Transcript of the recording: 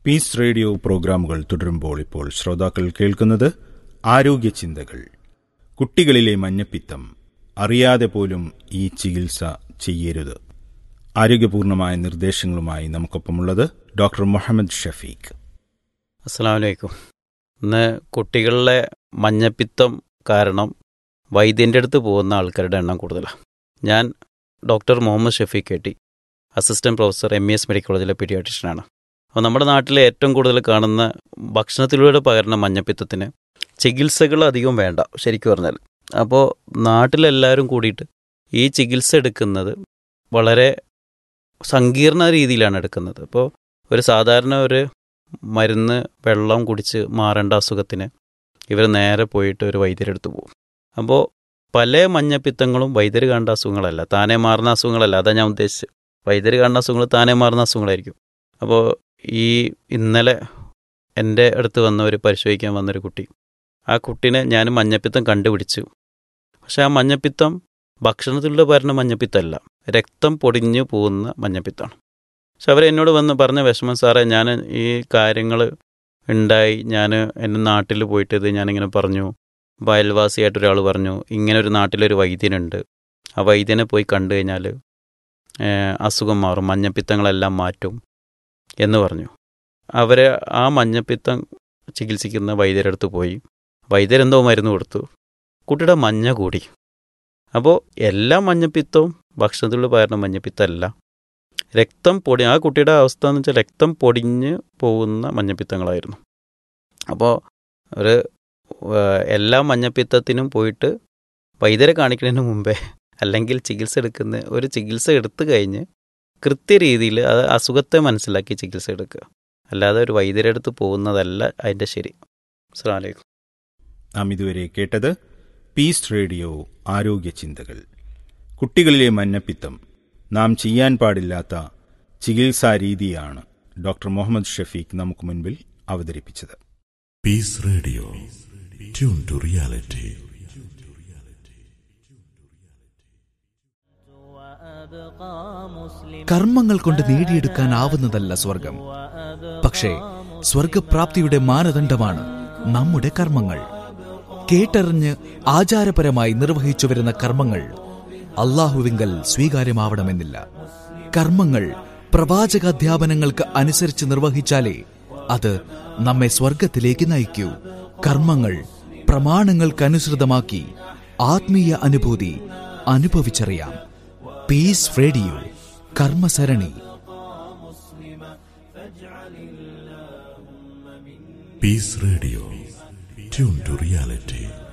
piece radio പ്രോഗ്രാമുകൾ തുടരുമ്പോൾ ഇപ്പോൾ ശ്രോതാക്കൾ കേൾക്കുന്നത് ആരോഗ്യ ചിന്തകൾ കുട്ടികളിലെ മഞ്ഞപ്പിത്തം അറിയാതെ പോലും ഈ ചികിത്സ ചെയ്യരുത് ആരോഗ്യപൂർണമായ നിർദ്ദേശങ്ങളുമായി നമുക്കൊപ്പമുള്ളത് ഡോക്ടർ മുഹമ്മദ് ഷഫീഖ് അസ്സാം വലൈക്കും ഇന്ന് കുട്ടികളിലെ മഞ്ഞപ്പിത്തം കാരണം വൈദ്യൻ്റെ അടുത്ത് പോകുന്ന ആൾക്കാരുടെ എണ്ണം കൂടുതലാണ് ഞാൻ ഡോക്ടർ മുഹമ്മദ് ഷഫീഖ് കെട്ടി assistant professor M E S medical കോളേജിലെ പീഡിയാട്രിഷ്യനാണ് അപ്പോൾ നമ്മുടെ നാട്ടിലെ ഏറ്റവും കൂടുതൽ കാണുന്ന ഭക്ഷണത്തിലൂടെ പകരുന്ന മഞ്ഞപ്പിത്തത്തിന് ചികിത്സകൾ അധികം വേണ്ട ശരിക്കും പറഞ്ഞാൽ അപ്പോൾ നാട്ടിലെല്ലാവരും കൂടിയിട്ട് ഈ ചികിത്സ എടുക്കുന്നത് വളരെ സങ്കീർണ രീതിയിലാണ് എടുക്കുന്നത് അപ്പോൾ ഒരു സാധാരണ ഒരു മരുന്ന് വെള്ളം കുടിച്ച് മാറേണ്ട അസുഖത്തിന് ഇവർ നേരെ പോയിട്ട് ഒരു വൈദ്യരെടുത്ത് പോകും അപ്പോൾ പല മഞ്ഞപ്പിത്തങ്ങളും വൈദ്യർ കാണേണ്ട അസുഖങ്ങളല്ല താനെ മാറുന്ന അസുഖങ്ങളല്ല അതാണ് ഞാൻ ഉദ്ദേശിച്ചത് വൈദ്യർ കാണുന്ന അസുഖങ്ങൾ താനെ മാറുന്ന അസുഖങ്ങളായിരിക്കും അപ്പോൾ ഈ ഇന്നലെ എൻ്റെ അടുത്ത് വന്ന ഒരു പരിശോധിക്കാൻ വന്നൊരു കുട്ടി ആ കുട്ടീനെ ഞാൻ മഞ്ഞപ്പിത്തം കണ്ടുപിടിച്ചു പക്ഷെ ആ മഞ്ഞപ്പിത്തം ഭക്ഷണത്തിലൂടെ വരുന്ന മഞ്ഞപ്പിത്തമല്ല രക്തം പൊടിഞ്ഞു പോകുന്ന മഞ്ഞപ്പിത്തമാണ് പക്ഷെ അവർ എന്നോട് വന്ന് പറഞ്ഞ വിഷമം സാറേ ഞാൻ ഈ കാര്യങ്ങൾ ഉണ്ടായി ഞാൻ എൻ്റെ നാട്ടിൽ പോയിട്ട് ഇത് ഞാനിങ്ങനെ പറഞ്ഞു അപ്പോൾ അയൽവാസിയായിട്ട് ഒരാൾ പറഞ്ഞു ഇങ്ങനെ ഒരു നാട്ടിലൊരു വൈദ്യനുണ്ട് ആ വൈദ്യനെ പോയി കണ്ടു കഴിഞ്ഞാൽ അസുഖം മാറും മഞ്ഞപ്പിത്തങ്ങളെല്ലാം മാറ്റും എന്ന് പറഞ്ഞു അവരെ ആ മഞ്ഞപ്പിത്തം ചികിത്സിക്കുന്ന വൈദ്യരടുത്ത് പോയി വൈദ്യരെന്തോ മരുന്ന് കൊടുത്തു കുട്ടിയുടെ മഞ്ഞ കൂടി അപ്പോൾ എല്ലാ മഞ്ഞപ്പിത്തവും ഭക്ഷണത്തിലൂടെ പകരുന്ന മഞ്ഞപ്പിത്തമല്ല രക്തം പൊടി ആ കുട്ടിയുടെ അവസ്ഥ എന്ന് വെച്ചാൽ രക്തം പൊടിഞ്ഞ് പോകുന്ന മഞ്ഞപ്പിത്തങ്ങളായിരുന്നു അപ്പോൾ ഒരു എല്ലാ മഞ്ഞപ്പിത്തത്തിനും പോയിട്ട് വൈദ്യരെ കാണിക്കുന്നതിന് മുമ്പേ അല്ലെങ്കിൽ ചികിത്സ എടുക്കുന്ന ഒരു ചികിത്സ എടുത്തു കഴിഞ്ഞ് കൃത്യരീതിയിൽ അത് അസുഖത്തെ മനസ്സിലാക്കി ചികിത്സ എടുക്കുക അല്ലാതെ ഒരു വൈദ്യരെ അടുത്ത് പോകുന്നതല്ല അതിൻ്റെ ശരി അസ്സാം വലൈക്കും നാം ഇതുവരെ കേട്ടത് പീസ് റേഡിയോ ആരോഗ്യ ചിന്തകൾ കുട്ടികളിലെ മഞ്ഞപ്പിത്തം നാം ചെയ്യാൻ പാടില്ലാത്ത ചികിത്സാ രീതിയാണ് ഡോക്ടർ മുഹമ്മദ് ഷഫീഖ് നമുക്ക് മുൻപിൽ അവതരിപ്പിച്ചത് peace radio tune to reality കർമ്മങ്ങൾ കൊണ്ട് നേടിയെടുക്കാനാവുന്നതല്ല സ്വർഗം പക്ഷേ സ്വർഗപ്രാപ്തിയുടെ മാനദണ്ഡമാണ് നമ്മുടെ കർമ്മങ്ങൾ കേട്ടറിഞ്ഞ് ആചാരപരമായി നിർവഹിച്ചു വരുന്ന കർമ്മങ്ങൾ അള്ളാഹുവിങ്കൽ സ്വീകാര്യമാവണമെന്നില്ല കർമ്മങ്ങൾ പ്രവാചകാധ്യാപനങ്ങൾക്ക് അനുസരിച്ച് നിർവഹിച്ചാലേ അത് നമ്മെ സ്വർഗത്തിലേക്ക് നയിക്കൂ കർമ്മങ്ങൾ പ്രമാണങ്ങൾക്കനുസൃതമാക്കി ആത്മീയ അനുഭൂതി അനുഭവിച്ചറിയാം പീസ് റേഡിയോ കർമ്മസരണി peace radio tune to reality